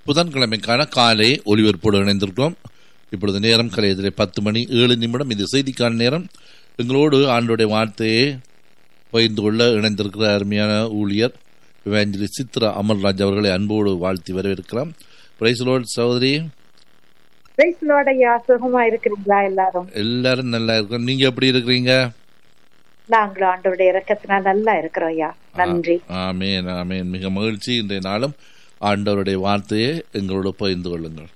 புதன்கிழமைக்கான காலை ஒளிபரப்போடு இணைந்திருக்கிறோம் இப்பொழுது நேரம் கலையதிலே பத்து மணி ஏழு நிமிடம் இது செய்திக்கான நேரம் எங்களோடு ஆண்டோடைய வார்த்தையை பகிர்ந்து கொள்ள இணைந்திருக்கிற அருமையான ஊழியர் இவாஞ்சலி சித்ரா அமர்ராஜ் அவர்களை அன்போடு வாழ்த்தி வரவேற்கிறோம் பிரைஸ்லோட் சகோதரி பிரைஸ் லார்ட் ஐயா சுகமா இருக்கிறீங்களா எல்லாரும் எல்லாரும் நல்லா இருக்கோம் நீங்க எப்படி இருக்கிறீங்க நாங்களும் ஆண்டவருடைய இறக்கத்தினால் நல்லா இருக்கிறோம் ஐயா நன்றி ஆமேன் ஆமேன் மிக மகிழ்ச்சி இன்றைய நாளும் ஆண்டவருடைய வார்த்தையை எங்களோடு பகிர்ந்து கொள்ளுங்கள்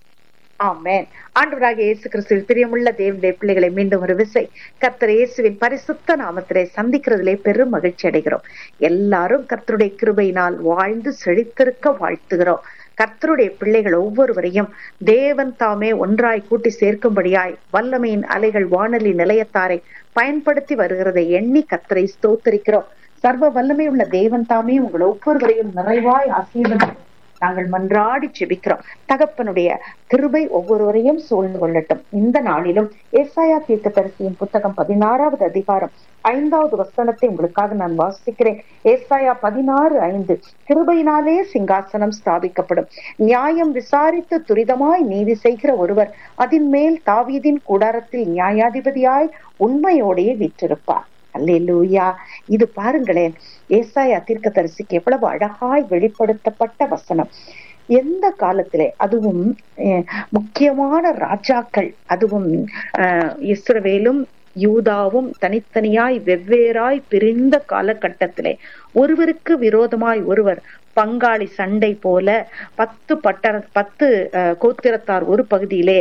ஆமென் ஆண்டவராக இயேசு கிறிஸ்துவில் பிரியமுள்ள தேவனுடைய பிள்ளைகளை மீண்டும் ஒரு விசை கர்த்தர் இயேசுவின் பரிசுத்த நாமத்திலே சந்திக்கிறதிலே பெரும் மகிழ்ச்சி அடைகிறோம் எல்லாரும் கர்த்தருடைய கிருபையினால் வாழ்ந்து செழித்திருக்க வாழ்த்துகிறோம் கர்த்தருடைய பிள்ளைகள் ஒவ்வொருவரையும் தேவன் தாமே ஒன்றாய் கூட்டி சேர்க்கும்படியாய் வல்லமையின் அலைகள் வானொலி நிலையத்தாரை பயன்படுத்தி வருகிறதை எண்ணி கர்த்தரை ஸ்தோத்தரிக்கிறோம் சர்வ வல்லமை உள்ள தேவன் தாமே உங்கள் ஒவ்வொருவரையும் நிறைவாய் ஆசீர்வதி நாங்கள் மன்றாடி செபிக்கிறோம் தகப்பனுடைய கிருபை ஒவ்வொருவரையும் சூழ்ந்து கொள்ளட்டும் இந்த நாளிலும் ஏசாயா தீர்க்கதரிசியின் புத்தகம் பதினாறாவது அதிகாரம் ஐந்தாவது வசனத்தை உங்களுக்காக நான் வாசிக்கிறேன் ஏசாயா பதினாறு ஐந்து கிருபையினாலே சிங்காசனம் ஸ்தாபிக்கப்படும் நியாயம் விசாரித்து துரிதமாய் நீதி செய்கிற ஒருவர் அதன் மேல் தாவீதின் கூடாரத்தில் நியாயாதிபதியாய் உண்மையோடையே வீற்றிருப்பார் அல்லேலூயா இது பாருங்களேன் ஏசாயா தீர்க்கதரிசிக்கு எவ்வளவு அழகாய் வெளிப்படுத்தப்பட்ட வசனம் எந்த காலத்திலே அதுவும் முக்கியமான ராஜாக்கள் அதுவும் இஸ்ரவேலும் யூதாவும் தனித்தனியாய் வெவ்வேறாய் பிரிந்த காலகட்டத்திலே ஒருவருக்கு விரோதமாய் ஒருவர் பங்காளி சண்டை போல பத்து பட்டண பத்து கோத்திரத்தார் ஒரு பகுதியிலே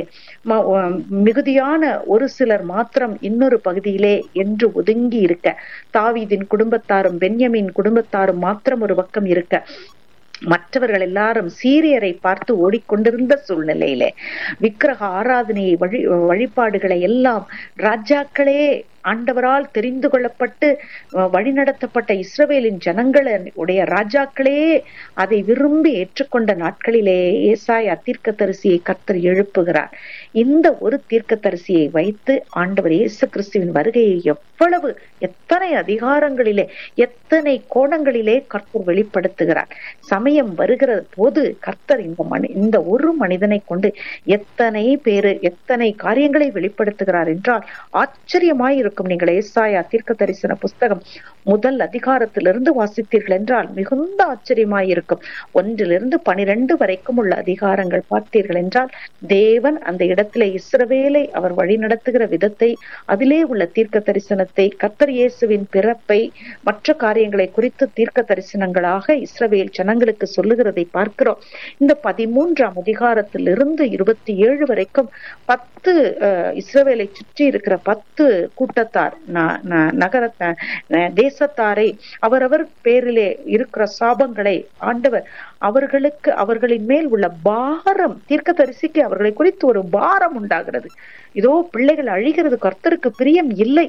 மிகுதியான ஒரு சிலர் மாத்திரம் இன்னொரு பகுதியிலே என்று ஒதுங்கி இருக்க தாவீதின் குடும்பத்தாரும் பென்யமின் குடும்பத்தாரும் மாத்திரம் ஒரு பக்கம் இருக்க மற்றவர்கள் எல்லாரும் சீரியரை பார்த்து ஓடிக்கொண்டிருந்த சூழ்நிலையிலே விக்கிரக ஆராதனையை வழி வழிபாடுகளை எல்லாம் ராஜாக்களே ஆண்டவரால் தெரிந்து கொள்ளப்பட்டு வழிநடத்தப்பட்ட இஸ்ரவேலின் ஜனங்களுடைய ராஜாக்களே அதை விரும்பி ஏற்றுக்கொண்ட நாட்களிலே ஏசாயா தீர்க்கத்தரிசியை கர்த்தர் எழுப்புகிறார் இந்த ஒரு தீர்க்கத்தரிசியை வைத்து ஆண்டவர் இயேசு கிறிஸ்துவின் வருகையை எவ்வளவு எத்தனை அதிகாரங்களிலே எத்தனை கோணங்களிலே கர்த்தர் வெளிப்படுத்துகிறார் சமயம் வருகிற போது கர்த்தர் இந்த மனி இந்த ஒரு மனிதனை கொண்டு எத்தனை பேரு எத்தனை காரியங்களை வெளிப்படுத்துகிறார் என்றால் ஆச்சரியமாய் இருக்கும் நீங்கள் ஏசாயா தீர்க்க தரிசன புஸ்தகம் முதல் அதிகாரத்திலிருந்து வாசித்தீர்கள் என்றால் மிகுந்த ஆச்சரியமாய் இருக்கும் ஒன்றிலிருந்து பனிரெண்டு வரைக்கும் உள்ள அதிகாரங்கள் பார்த்தீர்கள் என்றால் தேவன் அந்த இடத்திலே இஸ்ரவேலை அவர் வழி நடத்துகிற விதத்தை அதிலே உள்ள தீர்க்க தரிசனத்தை கத்தர் இயேசுவின் பிறப்பை மற்ற காரியங்களை குறித்து தீர்க்க தரிசனங்களாக இஸ்ரவேல் ஜனங்களுக்கு சொல்லுகிறதை பார்க்கிறோம் இந்த பதிமூன்றாம் அதிகாரத்திலிருந்து இருபத்தி ஏழு வரைக்கும் பத்து இஸ்ரவேலை சுற்றி இருக்கிற பத்து கூட்டத்தார் நகர தேசத்தாரை அவரவர் பேரிலே இருக்கிற சாபங்களை ஆண்டவர் அவர்களுக்கு அவர்களின் மேல் உள்ள பாரம் தீர்க்க தரிசிக்கு அவர்களை குறித்து ஒரு பாரம் உண்டாகிறது இதோ பிள்ளைகள் அழிகிறது கர்த்தருக்கு பிரியம் இல்லை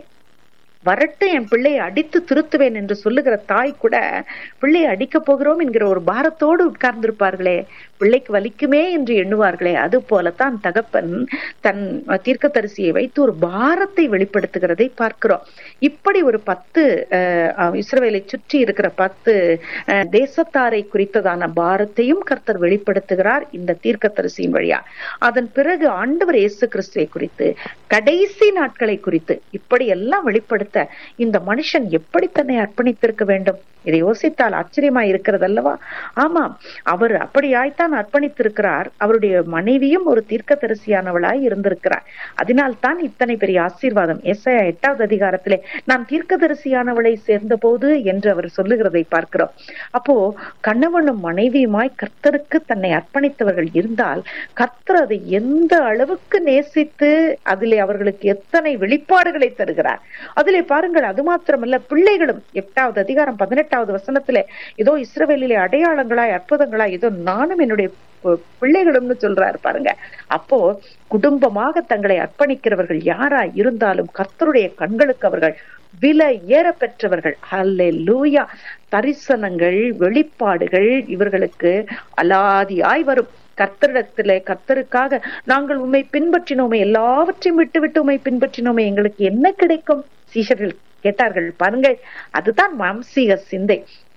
வரட்டு என் பிள்ளையை அடித்து திருத்துவேன் என்று சொல்லுகிற தாய் கூட பிள்ளையை அடிக்க போகிறோம் என்கிற ஒரு பாரத்தோடு உட்கார்ந்திருப்பார்களே பிள்ளைக்கு வலிக்குமே என்று எண்ணுவார்களே அது போலத்தான் தகப்பன் தன் தீர்க்கத்தரிசியை வைத்து ஒரு பாரத்தை வெளிப்படுத்துகிறதை பார்க்கிறோம் இப்படி ஒரு பத்து இஸ்ரவேலை சுற்றி இருக்கிற பத்து தேசத்தாரை குறித்ததான பாரத்தையும் கர்த்தர் வெளிப்படுத்துகிறார் இந்த தீர்க்கத்தரிசியின் வழியா அதன் பிறகு ஆண்டவர் இயேசு கிறிஸ்துவை குறித்து கடைசி நாட்களை குறித்து இப்படி எல்லாம் வெளிப்படுத்த இந்த மனுஷன் எப்படி தன்னை அர்ப்பணித்திருக்க வேண்டும் இதை யோசித்தால் ஆச்சரியமா இருக்கிறது அல்லவா ஆமாம் அவர் அப்படியாய்த்தான் அர்ப்பணித்திருக்கிறார் அவருடைய மனைவியும் ஒரு தீர்க்க தரிசியானவளாய் இருந்திருக்கிறார் அதனால் தான் இத்தனை பெரிய ஆசீர்வாதம் எஸ்ஐயா எட்டாவது அதிகாரத்திலே நான் தீர்க்க தரிசியானவளை சேர்ந்த போது என்று அவர் சொல்லுகிறதை பார்க்கிறோம் அப்போ கணவனும் மனைவியுமாய் கர்த்தருக்கு தன்னை அர்ப்பணித்தவர்கள் இருந்தால் கர்த்தர் அதை எந்த அளவுக்கு நேசித்து அதிலே அவர்களுக்கு எத்தனை வெளிப்பாடுகளை தருகிறார் அதிலே பாருங்கள் அது மாத்திரமல்ல பிள்ளைகளும் எட்டாவது அதிகாரம் பதினெட்டாவது வசனத்திலே ஏதோ இஸ்ரவேலிலே அடையாளங்களாய் அற்புதங்களாய் ஏதோ நானும் என்னுடைய பிள்ளைகளும்னு சொல்றாரு பாருங்க அப்போ குடும்பமாக தங்களை அர்ப்பணிக்கிறவர்கள் யாரா இருந்தாலும் கர்த்தருடைய கண்களுக்கு அவர்கள் விலை ஏற பெற்றவர்கள் அல்லே லூயா தரிசனங்கள் வெளிப்பாடுகள் இவர்களுக்கு அலாதியாய் வரும் கர்த்தரிடத்திலே கர்த்தருக்காக நாங்கள் உண்மை பின்பற்றினோமே எல்லாவற்றையும் விட்டு விட்டு உண்மை பின்பற்றினோமே எங்களுக்கு என்ன கிடைக்கும் சீஷர்கள் கேட்டார்கள் பாருங்கள் அதுதான் மாம்சீக சிந்தை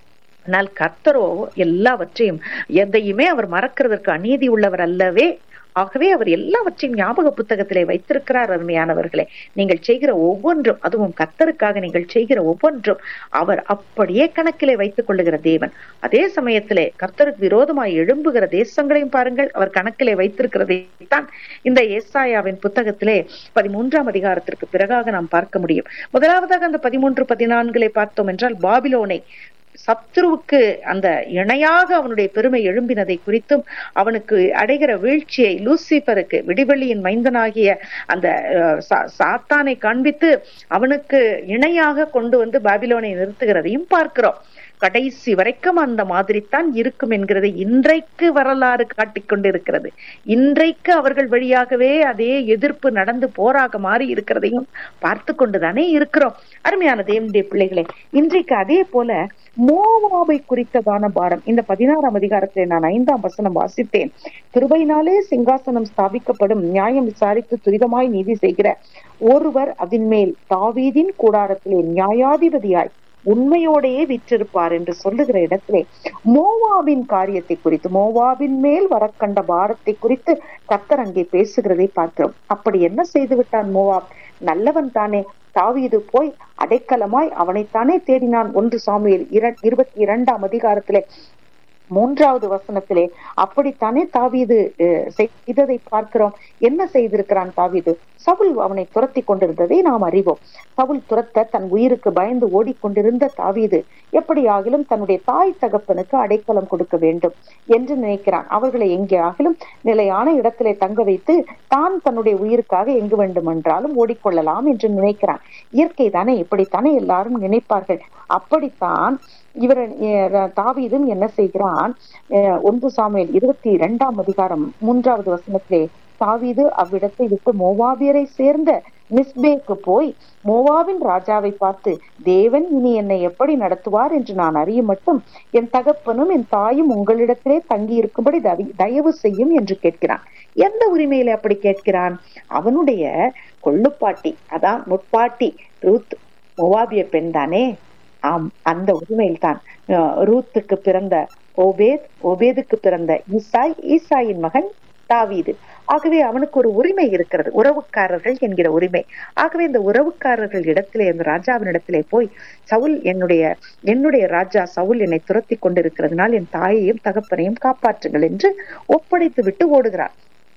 ஆனால் கர்த்தரோ எல்லாவற்றையும் எதையுமே அவர் மறக்கிறதற்கு அநீதி உள்ளவர் அல்லவே ஆகவே அவர் எல்லாவற்றையும் ஞாபக புத்தகத்திலே வைத்திருக்கிறார் அருமையானவர்களே நீங்கள் செய்கிற ஒவ்வொன்றும் அதுவும் கர்த்தருக்காக நீங்கள் செய்கிற ஒவ்வொன்றும் அவர் அப்படியே கணக்கிலே வைத்துக் கொள்ளுகிற தேவன் அதே சமயத்திலே கர்த்தருக்கு விரோதமாய் எழும்புகிற தேசங்களையும் பாருங்கள் அவர் கணக்கிலே வைத்திருக்கிறதை தான் இந்த ஏசாயாவின் புத்தகத்திலே பதிமூன்றாம் அதிகாரத்திற்கு பிறகாக நாம் பார்க்க முடியும் முதலாவதாக அந்த பதிமூன்று பதினான்களை பார்த்தோம் என்றால் பாபிலோனை சத்ருவுக்கு அந்த இணையாக அவனுடைய பெருமை எழும்பினதை குறித்தும் அவனுக்கு அடைகிற வீழ்ச்சியை லூசிபருக்கு விடிவெளியின் மைந்தனாகிய அந்த சாத்தானை காண்பித்து அவனுக்கு இணையாக கொண்டு வந்து பாபிலோனை நிறுத்துகிறதையும் பார்க்கிறோம் கடைசி வரைக்கும் அந்த மாதிரி தான் இருக்கும் என்கிறது இன்றைக்கு வரலாறு காட்டிக் கொண்டிருக்கிறது இன்றைக்கு அவர்கள் வழியாகவே அதே எதிர்ப்பு நடந்து போராக மாறி இருக்கிறதையும் பார்த்து கொண்டுதானே இருக்கிறோம் அருமையான தேவனுடைய பிள்ளைகளே இன்றைக்கு அதே போல மோவாபை குறித்ததான பாரம் இந்த பதினாறாம் அதிகாரத்திலே நான் ஐந்தாம் வசனம் வாசித்தேன் கிருபையினாலே சிங்காசனம் ஸ்தாபிக்கப்படும் நியாயம் விசாரித்து துரிதமாய் நீதி செய்கிற ஒருவர் அதன் மேல் தாவீதின் கூடாரத்திலே நியாயாதிபதியாய் உண்மையோடையே விற்றிருப்பார் என்று சொல்லுகிற இடத்திலே மோவாபின் காரியத்தை குறித்து மோவாபின் மேல் வரக்கண்ட பாரத்தை குறித்து கத்தர் அங்கே பேசுகிறதை பார்க்கிறோம் அப்படி என்ன செய்து விட்டான் மோவாப் நல்லவன் தானே தாவீது போய் அடைக்கலமாய் அவனைத்தானே தேடினான் ஒன்று சாமியில் இருபத்தி இரண்டாம் அதிகாரத்திலே மூன்றாவது வசனத்திலே அப்படித்தானே தாவீது செய்ததை பார்க்கிறோம் என்ன செய்திருக்கிறான் தாவீது சவுல் அவனை துரத்தி கொண்டிருந்ததை நாம் அறிவோம் சவுல் துரத்த தன் உயிருக்கு பயந்து ஓடிக்கொண்டிருந்த தாவீது எப்படியாகிலும் தன்னுடைய தாய் தகப்பனுக்கு அடைக்கலம் கொடுக்க வேண்டும் என்று நினைக்கிறான் அவர்களை எங்கேயாகிலும் நிலையான இடத்திலே தங்க வைத்து தான் தன்னுடைய உயிருக்காக எங்கு வேண்டுமென்றாலும் ஓடிக்கொள்ளலாம் என்று நினைக்கிறான் இயற்கை தானே இப்படித்தானே எல்லாரும் நினைப்பார்கள் அப்படித்தான் இவர் தாவீதும் என்ன செய்கிறான் ஒன்று சாமியில் இருபத்தி இரண்டாம் அதிகாரம் மூன்றாவது வசனத்திலே தாவீது அவ்விடத்தை விட்டு மோவாபியரை சேர்ந்த மிஸ்பேக்கு போய் மோவாவின் ராஜாவை பார்த்து தேவன் இனி என்னை எப்படி நடத்துவார் என்று நான் அறிய மட்டும் என் தகப்பனும் என் தாயும் உங்களிடத்திலே தங்கி இருக்கும்படி தயவு செய்யும் என்று கேட்கிறான் எந்த உரிமையில அப்படி கேட்கிறான் அவனுடைய கொள்ளுப்பாட்டி அதான் முட்பாட்டி ரூத் மோவாபிய பெண் தானே ஆம் அந்த உரிமையில் தான் ரூத்துக்கு பிறந்த ஓபேத் ஓபேதுக்கு பிறந்த ஈசாய் ஈசாயின் மகன் தாவீது ஆகவே அவனுக்கு ஒரு உரிமை இருக்கிறது உறவுக்காரர்கள் என்கிற உரிமை ஆகவே இந்த உறவுக்காரர்கள் இடத்திலே அந்த ராஜாவின் இடத்திலே போய் சவுல் என்னுடைய என்னுடைய ராஜா சவுல் என்னை துரத்தி கொண்டிருக்கிறதுனால் என் தாயையும் தகப்பனையும் காப்பாற்றுங்கள் என்று ஒப்படைத்து விட்டு ஓடுகிறார்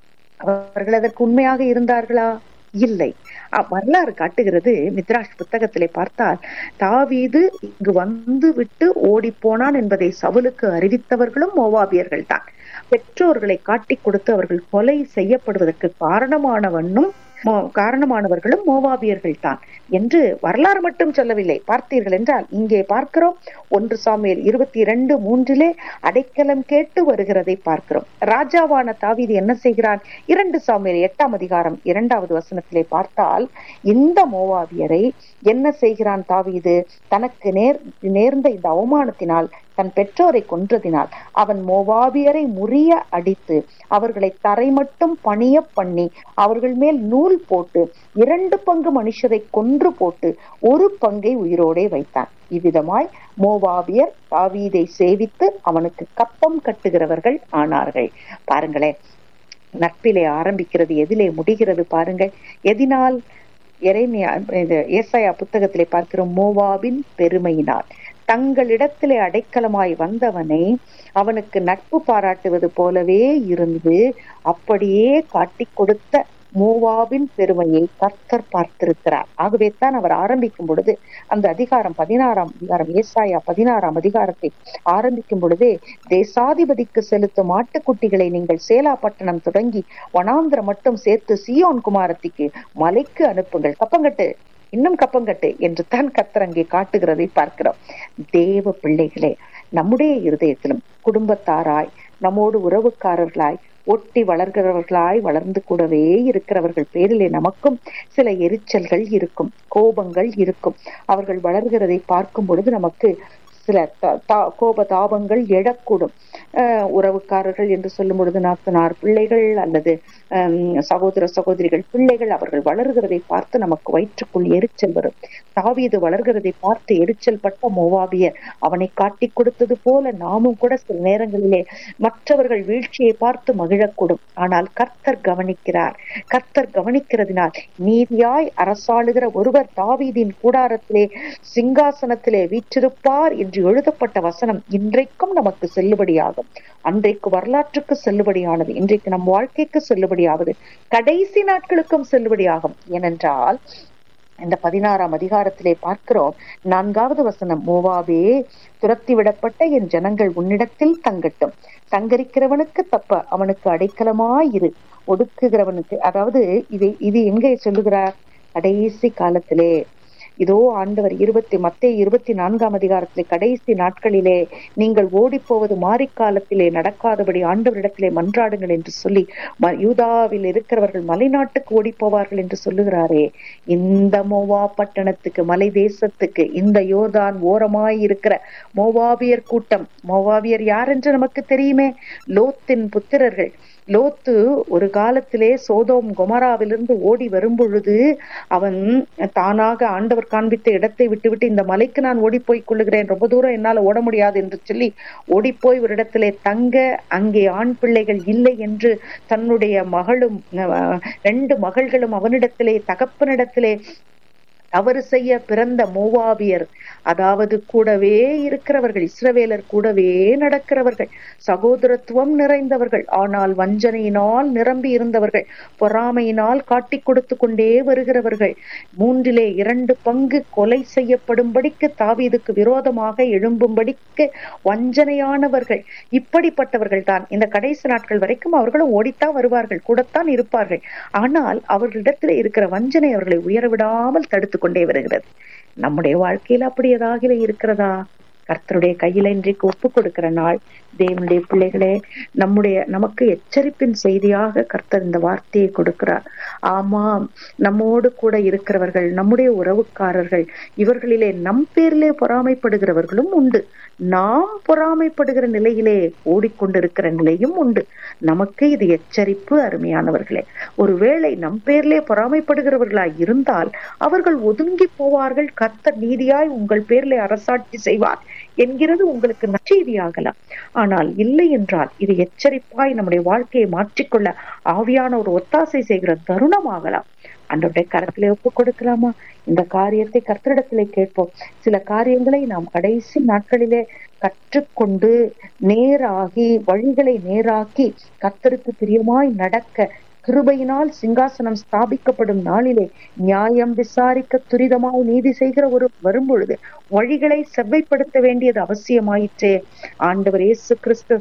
அவர்கள் அதற்கு உண்மையாக இருந்தார்களா இல்லை வரலாறு காட்டுகிறது மித்ராஷ் புத்தகத்திலே பார்த்தால் தாவீது இங்கு வந்து விட்டு ஓடி போனான் என்பதை சவுலுக்கு அறிவித்தவர்களும் மோவாபியர்கள் தான் பெற்றோர்களை காட்டிக் கொடுத்து அவர்கள் கொலை செய்யப்படுவதற்கு காரணமானவனும் காரணமானவர்களும் மோவாபியர்கள் தான் என்று வரலாறு மட்டும் சொல்லவில்லை பார்த்தீர்கள் என்றால் இங்கே பார்க்கிறோம் ஒன்று சாமியல் இருபத்தி இரண்டு மூன்றிலே அடைக்கலம் கேட்டு வருகிறதை பார்க்கிறோம் ராஜாவான தாவீது என்ன செய்கிறான் இரண்டு சாமியல் எட்டாம் அதிகாரம் இரண்டாவது வசனத்திலே பார்த்தால் இந்த மோவாபியரை என்ன செய்கிறான் தாவீது தனக்கு நேர் நேர்ந்த இந்த அவமானத்தினால் தன் பெற்றோரை கொன்றதினால் அவன் மோவாபியரை முறிய அடித்து அவர்களை தரை மட்டும் பணிய பண்ணி அவர்கள் மேல் நூல் போட்டு இரண்டு பங்கு மனுஷரை கொன்று போட்டு ஒரு பங்கை உயிரோடே வைத்தான் இவ்விதமாய் மோவாபியர் தாவீதை சேவித்து அவனுக்கு கப்பம் கட்டுகிறவர்கள் ஆனார்கள் பாருங்களேன் நட்பிலே ஆரம்பிக்கிறது எதிலே முடிகிறது பாருங்கள் எதினால் எரேமியா ஏசாயா புத்தகத்திலே பார்க்கிறோம் மோவாபின் பெருமையினால் தங்களிடத்திலே அடைக்கலமாய் வந்தவனை அவனுக்கு நட்பு பாராட்டுவது போலவே இருந்து அப்படியே காட்டிக் கொடுத்த மோவாபின் பெருமையை கர்த்தர் பார்த்திருக்கிறார் ஆகவே தான் அவர் ஆரம்பிக்கும் பொழுது அந்த அதிகாரம் பதினாறாம் அதிகாரம் ஏசாயா பதினாறாம் அதிகாரத்தை ஆரம்பிக்கும் பொழுதே தேசாதிபதிக்கு செலுத்தும் ஆட்டுக்குட்டிகளை நீங்கள் சேலாப்பட்டணம் தொடங்கி வனாந்திரம் மட்டும் சேர்த்து சியோன் குமாரத்திக்கு மலைக்கு அனுப்புங்கள் கப்பங்கட்டு இன்னும் கப்பங்கட்டு என்று தான் கத்தர் அங்கே காட்டுகிறதை பார்க்கிறோம் தேவ பிள்ளைகளே நம்முடைய இருதயத்திலும் குடும்பத்தாராய் நம்மோடு உறவுக்காரர்களாய் ஒட்டி வளர்கிறவர்களாய் வளர்ந்து கூடவே இருக்கிறவர்கள் பேரிலே நமக்கும் சில எரிச்சல்கள் இருக்கும் கோபங்கள் இருக்கும் அவர்கள் வளர்கிறதை பார்க்கும் பொழுது நமக்கு சில த- தா- கோப தாபங்கள் எழக்கூடும் அஹ் உறவுக்காரர்கள் என்று சொல்லும் பொழுது நாத்தனார் பிள்ளைகள் அல்லது ஹம், சகோதர சகோதரிகள் பிள்ளைகள் அவர்கள் வளர்கிறதை பார்த்து நமக்கு வயிற்றுக்குள் எரிச்சல் வரும் தாவீது வளர்கிறதை பார்த்து எரிச்சல் பட்ட மோவாபியர் அவனை காட்டிக் கொடுத்தது போல நாமும் கூட சில நேரங்களிலே மற்றவர்கள் வீழ்ச்சியை பார்த்து மகிழக்கூடும் ஆனால் கர்த்தர் கவனிக்கிறார் கர்த்தர் கவனிக்கிறதினால் நீதியாய் அரசாளுகிற ஒருவர் தாவீதின் கூடாரத்திலே சிங்காசனத்திலே வீற்றிருப்பார் என்று எழுதப்பட்ட வசனம் இன்றைக்கும் நமக்கு செல்லுபடியாகும் அன்றைக்கு வரலாற்றுக்கு செல்லுபடியானது இன்றைக்கு நம் வாழ்க்கைக்கு செல்லுபடியாவது கடைசி நாட்களுக்கும் செல்லுபடியாகும் ஏனென்றால் இந்த பதினாறாம் அதிகாரத்திலே பார்க்கிறோம் நான்காவது வசனம் மோவாபே துரத்தி விடப்பட்ட என் ஜனங்கள் உன்னிடத்தில் தங்கட்டும் சங்கரிக்கிறவனுக்கு தப்ப அவனுக்கு அடைக்கலமாயிரு ஒடுக்குகிறவனுக்கு அதாவது இது இது எங்கே சொல்லுகிறார் கடைசி காலத்திலே இதோ ஆண்டவர் இருபத்தி மத்திய இருபத்தி நான்காம் அதிகாரத்திலே கடைசி நாட்களிலே நீங்கள் ஓடிப்போவது மாரிக்காலத்திலே நடக்காதபடி ஆண்டவரிடத்திலே மன்றாடுங்கள் என்று சொல்லி ம- யூதாவில் இருக்கிறவர்கள் மலைநாட்டுக்கு ஓடிப்போவார்கள் என்று சொல்லுகிறாரே இந்த மோவா பட்டணத்துக்கு மலை தேசத்துக்கு இந்த யோர்தான் ஓரமாய் இருக்கிற மோவாபியர் கூட்டம் மோவாபியர் யார் என்று நமக்கு தெரியுமே லோத்தின் புத்திரர்கள் லோத்து ஒரு காலத்திலே சோதோம் கொமராவிலிருந்து ஓடி வரும் பொழுது அவன் தானாக ஆண்டவர் காண்பித்த இடத்தை விட்டுவிட்டு இந்த மலைக்கு நான் ஓடி போய் கொள்ளுகிறேன் ரொம்ப தூரம் என்னால ஓட முடியாது என்று சொல்லி ஓடிப்போய் ஒரு இடத்திலே தங்க அங்கே ஆண் பிள்ளைகள் இல்லை என்று தன்னுடைய மகளும் அஹ், ரெண்டு மகள்களும் அவனிடத்திலே தகப்பனிடத்திலே தவறு செய்ய பிறந்த மோவாபியர் அதாவது கூடவே இருக்கிறவர்கள் இஸ்ரவேலர் கூடவே நடக்கிறவர்கள் சகோதரத்துவம் நிறைந்தவர்கள் ஆனால் வஞ்சனையினால் நிரம்பி இருந்தவர்கள் பொறாமையினால் காட்டிக் கொடுத்து கொண்டே வருகிறவர்கள் மூன்றிலே இரண்டு பங்கு கொலை செய்யப்படும்படிக்கு தாவீதுக்கு விரோதமாக எழும்பும்படிக்கு வஞ்சனையானவர்கள் இப்படிப்பட்டவர்கள் தான் இந்த கடைசி நாட்கள் வரைக்கும் அவர்களும் ஓடித்தான் வருவார்கள் கூடத்தான் இருப்பார்கள் ஆனால் அவர்களிடத்தில் இருக்கிற வஞ்சனை அவர்களை உயரவிடாமல் தடுத்து கொண்டே வருகிறது நம்முடைய வாழ்க்கையில் அப்படி ஏதாவது இருக்கிறதா கர்த்தருடைய கையில இன்றைக்கு ஒப்பு கொடுக்கிற நாள் தேவனுடைய பிள்ளைகளே நம்முடைய நமக்கு எச்சரிப்பின் செய்தியாக கர்த்தர் இந்த வார்த்தையை கொடுக்கிறார் ஆமாம் நம்மோடு கூட இருக்கிறவர்கள் நம்முடைய உறவுக்காரர்கள் இவர்களிலே நம் பேரிலே பொறாமைப்படுகிறவர்களும் உண்டு நாம் பொறாமைப்படுகிற நிலையிலே ஓடிக்கொண்டிருக்கிற நிலையும் உண்டு நமக்கு இது எச்சரிப்பு அருமையானவர்களே ஒருவேளை நம் பேரிலே பொறாமைப்படுகிறவர்களாய் இருந்தால் அவர்கள் ஒதுங்கி போவார்கள் கர்த்தர் நீதியாய் உங்கள் பேரிலே அரசாட்சி செய்வார் என்கிறது உங்களுக்கு நற்செய்தியாகலாம் ஆனால் இல்லை என்றால் இது எச்சரிப்பாய் நம்முடைய வாழ்க்கையை மாற்றிக்கொள்ள ஆவியான ஒரு ஒத்தாசை செய்கிற தருணமாகலாம் அன்றைய கரத்திலே ஒப்பு கொடுக்கலாமா இந்த காரியத்தை கர்த்தரிடத்திலே கேட்போம் சில காரியங்களை நாம் கடைசி நாட்களிலே கற்றுக்கொண்டு நேராகி வழிகளை நேராக்கி கர்த்தருக்கு பிரியமாய் நடக்க கிருபையினால் சிங்காசனம் ஸ்தாபிக்கப்படும் நாளிலே நியாயம் விசாரிக்க துரிதமாய் நீதி செய்கிற ஒரு வரும்பொழுது வழிகளை செவ்வைப்படுத்த வேண்டியது அவசியமாயிற்றே ஆண்டவர் இயேசு கிறிஸ்து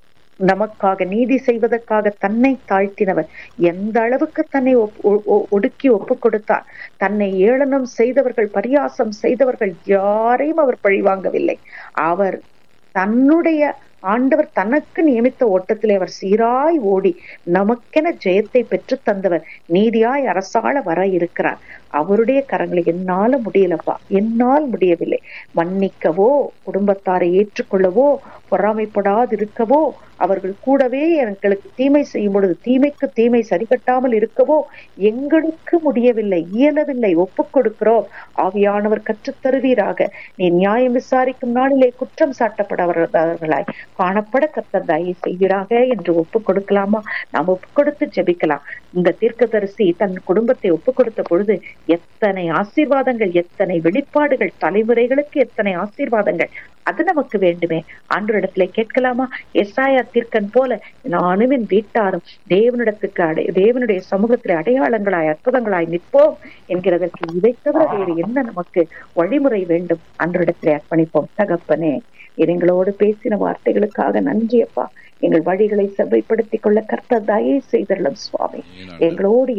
நமக்காக நீதி செய்வதற்காக தன்னை தாழ்த்தினவர் எந்த அளவுக்கு தன்னை ஒப்- ஒ- ஒ- ஒடுக்கி ஒப்பு கொடுத்தார் தன்னை ஏளனம் செய்தவர்கள் பரியாசம் செய்தவர்கள் யாரையும் அவர் பழிவாங்கவில்லை அவர் தன்னுடைய ஆண்டவர் தனக்கு நியமித்த ஓட்டத்திலே அவர் சீராய் ஓடி நமக்கென ஜெயத்தை பெற்று தந்தவர் நீதியாய் அரசாள வர இருக்கிறார் அவருடைய கரங்களை என்னால முடியலப்பா என்னால் முடியவில்லை மன்னிக்கவோ குடும்பத்தாரை ஏற்றுக்கொள்ளவோ பொறாமைப்படாதிருக்கவோ அவர்கள் கூடவே எங்களுக்கு தீமை செய்யும் பொழுது தீமைக்கு தீமை சரிகட்டாமல் இருக்கவோ எங்களுக்கு முடியவில்லை இயலவில்லை ஒப்புக் கொடுக்கிறோம் ஆவியானவர் கற்றுத் தருவீராக நீ நியாயம் விசாரிக்கும் நாளிலே குற்றம் சாட்டப்படவர்களாய் காணப்பட கர்த்தர் தயை செய்வீராக என்று ஒப்புக் கொடுக்கலாமா நாம் ஒப்புக் கொடுத்து ஜெபிக்கலாம் இந்த தீர்க்கதரிசி தன் குடும்பத்தை ஒப்புக் கொடுத்த பொழுது எத்தனை ஆசீர்வாதங்கள் எத்தனை வெளிப்பாடுகள் தலைமுறைகளுக்கு எத்தனை ஆசீர்வாதங்கள் அது நமக்கு வேண்டுமே ஆண்டவரிடத்துல கேட்கலாமா எஸ்ஆயா தீர்க்கன் போல நானும் என் வீட்டாரும் தேவனிடத்துக்கு அடை தேவனுடைய சமூகத்தில் அடையாளங்களாய் அற்புதங்களாய் நிற்போம் என்கிறதற்கு இதை தவிர வேறு என்ன நமக்கு வழிமுறை வேண்டும் அன்றிடத்திலே அர்ப்பணிப்போம் தகப்பனே இது எங்களோடு பேசின வார்த்தைகளுக்காக நன்றி அப்பா எங்கள் வழிகளை செவ்வைப்படுத்திக் கொள்ள கர்த்தர் தயை செய்தள்ளும் சுவாமி எங்களோடு இரு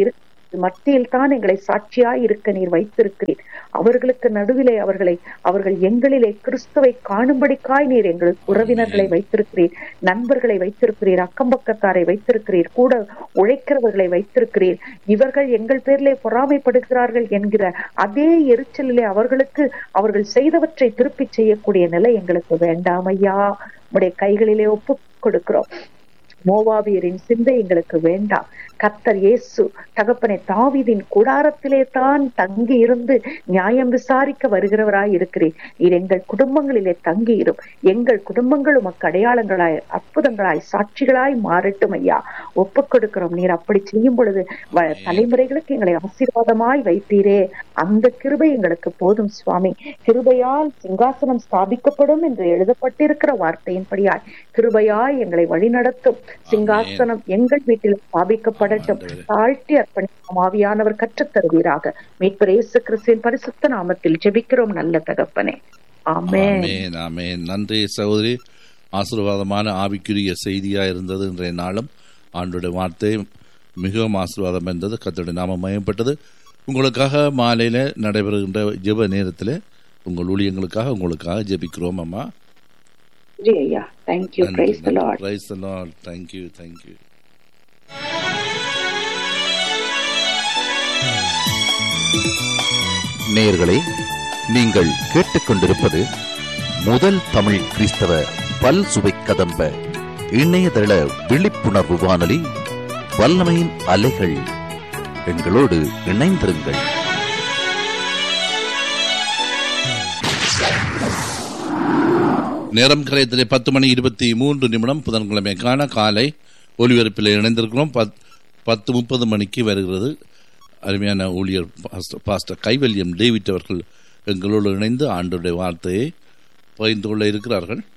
மத்தியில் தான் எங்களை சாட்சியாய் இருக்க நீர் வைத்திருக்கிறீர் அவர்களுக்கு நடுவிலே அவர்களை அவர்கள் எங்களிலே கிறிஸ்துவை காணும்படிக்காய் நீர் எங்கள் உறவினர்களை வைத்திருக்கிறீர் நண்பர்களை வைத்திருக்கிறீர் அக்கம்பக்கத்தாரை வைத்திருக்கிறீர் கூட உழைக்கிறவர்களை வைத்திருக்கிறீர் இவர்கள் எங்கள் பேரிலே பொறாமைப்படுகிறார்கள் என்கிற அதே எரிச்சலிலே அவர்களுக்கு அவர்கள் செய்தவற்றை திருப்பி செய்யக்கூடிய நிலை எங்களுக்கு வேண்டாம் ஐயா உடைய கைகளிலே ஒப்பு கொடுக்கிறோம் மோவாபியரின் சிந்தை எங்களுக்கு வேண்டாம் கத்தர் இயேசு தகப்பனை தாவிதின் கூடாரத்திலே தான் தங்கி இருந்து நியாயம் விசாரிக்க வருகிறவராய் இருக்கிறேன் நீர் எங்கள் குடும்பங்களிலே தங்கி இரும் எங்கள் குடும்பங்கள் உமக்கு அடையாளங்களாய் அற்புதங்களாய் சாட்சிகளாய் மாறட்டும் ஐயா ஒப்பு கொடுக்கிறோம் நீர் அப்படி செய்யும் பொழுது தலைமுறைகளுக்கு எங்களை ஆசீர்வாதமாய் வைத்தீரே அந்த கிருபை எங்களுக்கு போதும் சுவாமி கிருபையால் சிங்காசனம் ஸ்தாபிக்கப்படும் என்று எழுதப்பட்டிருக்கிற வார்த்தையின்படியாய் கிருபையாய் எங்களை வழிநடத்தும் சிங்காசனம் எங்கள் வீட்டில் ஸ்தாபிக்கப்படட்டும் தாழ்த்தி அர்ப்பணிக்கும் ஆவியானவர் கற்றுத் தருவீராக மீட்பர் இயேசு கிறிஸ்துவின் பரிசுத்த நாமத்தில் ஜெபிக்கிறோம் நல்ல தகப்பனே ஆமென் ஆமென் ஆமென் நன்றி சகோதரி ஆசீர்வாதமான ஆவிக்குரிய செய்தியா இருந்தது இன்றைய நாளும் ஆண்டுடைய வார்த்தை மிகவும் ஆசீர்வாதம் இருந்தது கத்தோட நாம மயப்பட்டது உங்களுக்காக மாலையில நடைபெறுகின்ற ஜெப நேரத்தில் உங்கள் ஊழியங்களுக்காக உங்களுக்காக ஜெபிக்கிறோம் அம்மா நன்றி ஐயா thank you praise the Lord praise the Lord thank you thank you நேயர்களே நீங்கள் கேட்டுக்கொண்டிருப்பது முதல் தமிழ் கிறிஸ்தவ பல் சுவை கதம்ப இணையதள விழிப்புணர்வு வானொலி வல்லமையின் அலைகள் எங்களோடு இணைந்திருங்கள் நேரம் கரையத்திலே பத்து மணி இருபத்தி மூன்று நிமிடம் புதன்கிழமைக்கான காலை ஒலிபரப்பில் இணைந்திருக்கிறோம் பத்- பத்து முப்பது மணிக்கு வருகிறது அருமையான ஊழியர் பாஸ்டர் பாஸ்டர் கைவல்யம் டேவிட் அவர்கள் எங்களோடு இணைந்து ஆண்டுடைய வார்த்தையை பகிர்ந்து கொள்ள இருக்கிறார்கள்